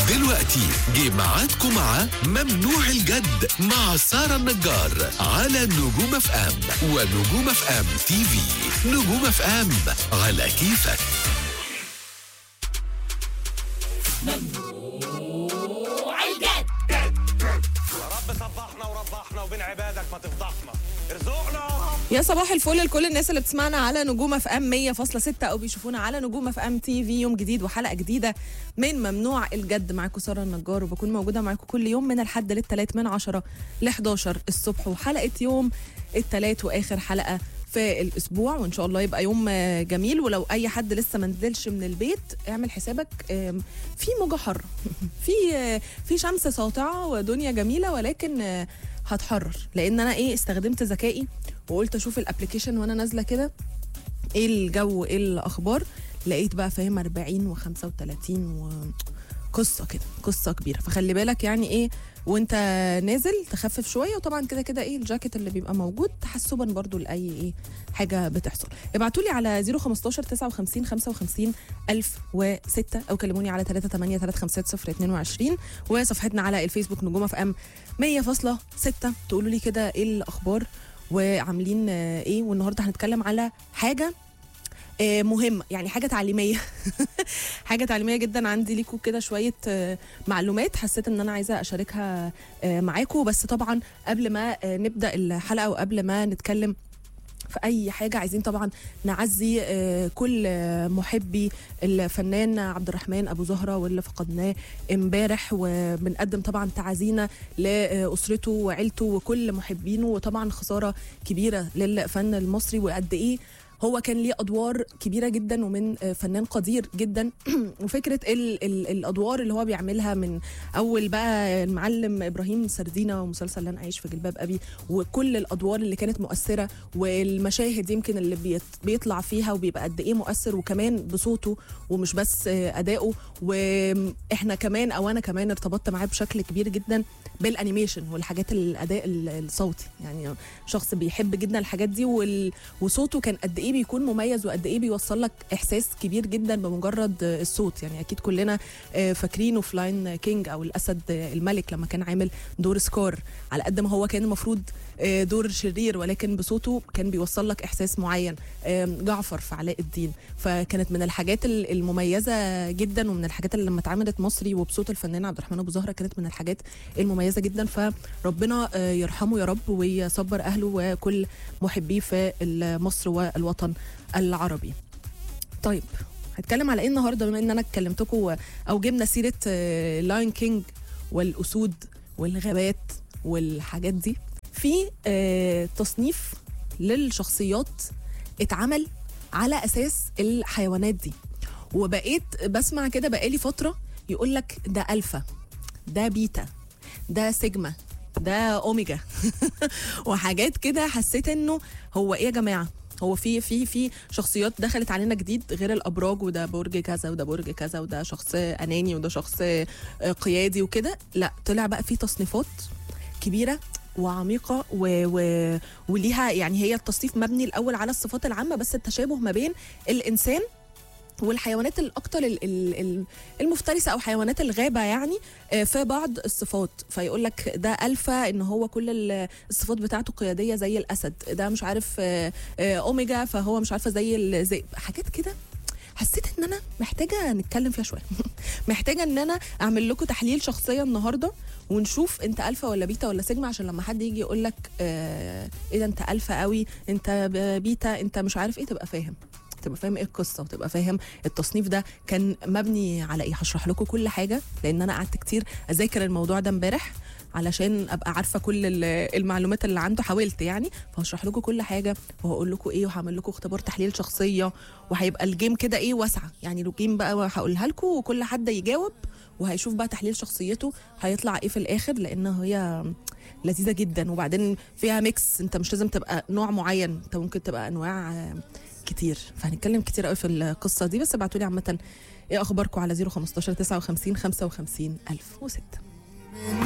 دلوقتي جه ميعادكم مع ممنوع الجد مع سارة النجار على نجوم اف ام ونجوم اف ام تي في نجوم اف ام على كيفك رب صبحنا وربحنا وبين عبادك ما تفضحنا ارزقنا يا صباح الفل لكل الناس اللي بتسمعنا على نجوم اف ام 100.6 او بيشوفونا على نجوم اف ام تي في يوم جديد وحلقه جديده من ممنوع الجد معاكم ساره النجار وبكون موجوده معاكم كل يوم من الحد للثلاث من 10 ل 11 الصبح وحلقه يوم الثلاث واخر حلقه في الاسبوع وان شاء الله يبقى يوم آه، جميل ولو اي حد لسه ما نزلش من البيت اعمل حسابك آم، في موجه حاره في آه، في شمس ساطعه ودنيا جميله ولكن آه، هتحرر لان انا ايه استخدمت ذكائي وقلت اشوف الابلكيشن وانا نازله كده ايه الجو ايه الاخبار لقيت بقى فاهم 40 و35 و قصه كده قصه كبيره فخلي بالك يعني ايه وانت نازل تخفف شويه وطبعا كده كده ايه الجاكيت اللي بيبقى موجود تحسبا برضو لاي ايه حاجه بتحصل ابعتوا لي على 015 59 55 1006 او كلموني على 38 350 22 وصفحتنا على الفيسبوك نجوم اف ام 100.6 تقولوا لي كده ايه الاخبار وعاملين آه، ايه والنهارده هنتكلم على حاجه آه، مهمه يعني حاجه تعليميه حاجه تعليميه جدا عندي ليكم كده شويه آه، معلومات حسيت ان انا عايزه اشاركها آه، معاكم بس طبعا قبل ما آه، نبدا الحلقه وقبل ما نتكلم في اي حاجه عايزين طبعا نعزي آه، كل آه، محبي الفنان عبد الرحمن ابو زهره واللي فقدناه امبارح وبنقدم طبعا تعازينا لاسرته وعيلته وكل محبينه وطبعا خساره كبيره للفن المصري وقد ايه هو كان ليه ادوار كبيره جدا ومن آه، فنان قدير جدا وفكره ال ال الادوار اللي هو بيعملها من اول بقى المعلم ابراهيم سردينه ومسلسل لن اعيش في جلباب ابي وكل الادوار اللي كانت مؤثره والمشاهد يمكن اللي بيت بيطلع فيها وبيبقى قد ايه مؤثر وكمان بصوته ومش بس آه، اداؤه واحنا كمان او انا كمان ارتبطت معاه بشكل كبير جدا بالانيميشن والحاجات الاداء ال- الصوتي يعني شخص بيحب جدا الحاجات دي وال... وصوته كان قد ايه بيكون مميز وقد ايه بيوصل لك احساس كبير جدا بمجرد الصوت يعني اكيد كلنا آه، فاكرينه في لاين كينج او الاسد الملك لما كان عامل دور سكار على قد ما هو كان المفروض آه، دور شرير ولكن بصوته كان بيوصل لك احساس معين آم، جعفر في علاء الدين فكانت من الحاجات ال- المميزه جدا ومن الحاجات اللي لما اتعملت مصري وبصوت الفنان عبد الرحمن ابو زهره كانت من الحاجات المميزه جدا فربنا آه، يرحمه يا رب ويصبر اهله وكل محبيه في مصر والوطن العربي طيب هتكلم على ايه النهارده بما ان انا كلمتكم او جبنا سيره لاين كينج والاسود والغابات والحاجات دي في آه، تصنيف للشخصيات اتعمل على اساس الحيوانات دي وبقيت بسمع كده بقالي فتره يقول لك ده الفا ده بيتا ده سيجما ده اوميجا وحاجات كده حسيت انه هو ايه يا جماعه هو في في في شخصيات دخلت علينا جديد غير الابراج وده برج كذا وده برج كذا وده شخص اناني وده شخص آه، قيادي وكده لا طلع بقى في تصنيفات كبيره وعميقه و... و... وليها يعني هي التصنيف مبني الاول على الصفات العامه بس التشابه ما بين الانسان والحيوانات الاكثر ال- ال- ال- المفترسه او حيوانات الغابه يعني آه، في بعض الصفات فيقول لك ده الفا ان هو كل ال- الصفات بتاعته قياديه زي الاسد ده مش عارف آه، آه، اوميجا فهو مش عارفه زي الذئب حاجات كده حسيت ان انا محتاجه نتكلم فيها شويه محتاجه ان انا اعمل لكم تحليل شخصيه النهارده ونشوف انت الفا ولا بيتا ولا سيجما عشان لما حد يجي يقول لك آه ايه ده انت الفا قوي انت ب- بيتا انت مش عارف ايه تبقى فاهم تبقى فاهم ايه القصه وتبقى فاهم التصنيف ده كان مبني على ايه هشرح لكم كل حاجه لان انا قعدت كتير اذاكر الموضوع ده امبارح علشان ابقى عارفه كل ال- المعلومات اللي عنده حاولت يعني فهشرح لكم كل حاجه وهقول لكم ايه وهعمل لكم اختبار تحليل شخصيه وهيبقى الجيم كده ايه واسعه يعني الجيم بقى هقولها لكم وكل حد يجاوب وهيشوف بقى تحليل شخصيته هيطلع ايه في الاخر لان هي لذيذه جدا وبعدين فيها ميكس انت مش لازم تبقى نوع معين انت ممكن تبقى انواع آه، كتير فهنتكلم كتير قوي في القصه دي بس ابعتوا لي عامه ايه اخباركم على 015 59 55 1006